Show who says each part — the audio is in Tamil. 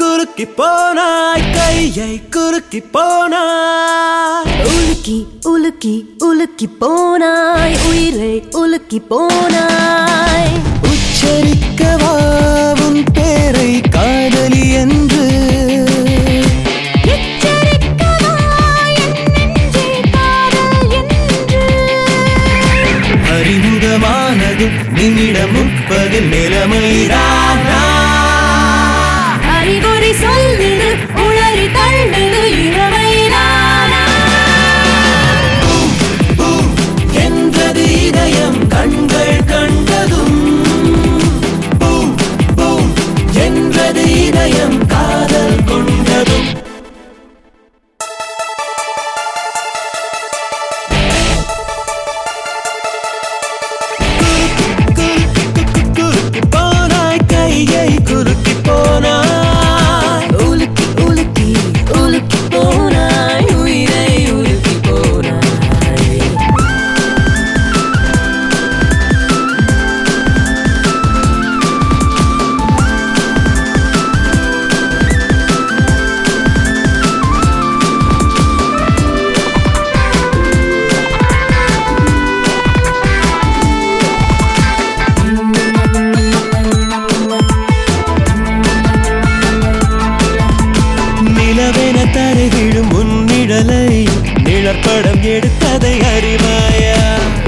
Speaker 1: குறுக்கி போனாய் கையை குறுக்கி போனாய்
Speaker 2: உலுக்கி உலுக்கி உலுக்கி போனாய் உயிரை உலுக்கி போனாய்
Speaker 1: உச்சரிக்கவா உன் பேரை காதலி என்று
Speaker 2: எச்சரிக்கவா என் நெஞ்சே காதல் என்று
Speaker 1: அறிமுகமானது நிமிடம் முப்பது நிலைமைதானா
Speaker 2: அறிவுரை சொல்லுது உளறி தள்ளுது இளமைதானா
Speaker 1: என்றது இதயம் கண்கள் கண்டதும் பூம் பூம் என்றது இதயம் காதல் கொண்டதும் குறுக்கி போனாய் கையை குறுக்கி போனாய்
Speaker 2: உலுக்கி உலுக்கி உலுக்கி போனாய் உயிரை உலுக்கி போனாய்
Speaker 1: நிலவென தரை விழும் உன்னிடலை நிழற்படம் எடுத்ததை அறிவாயா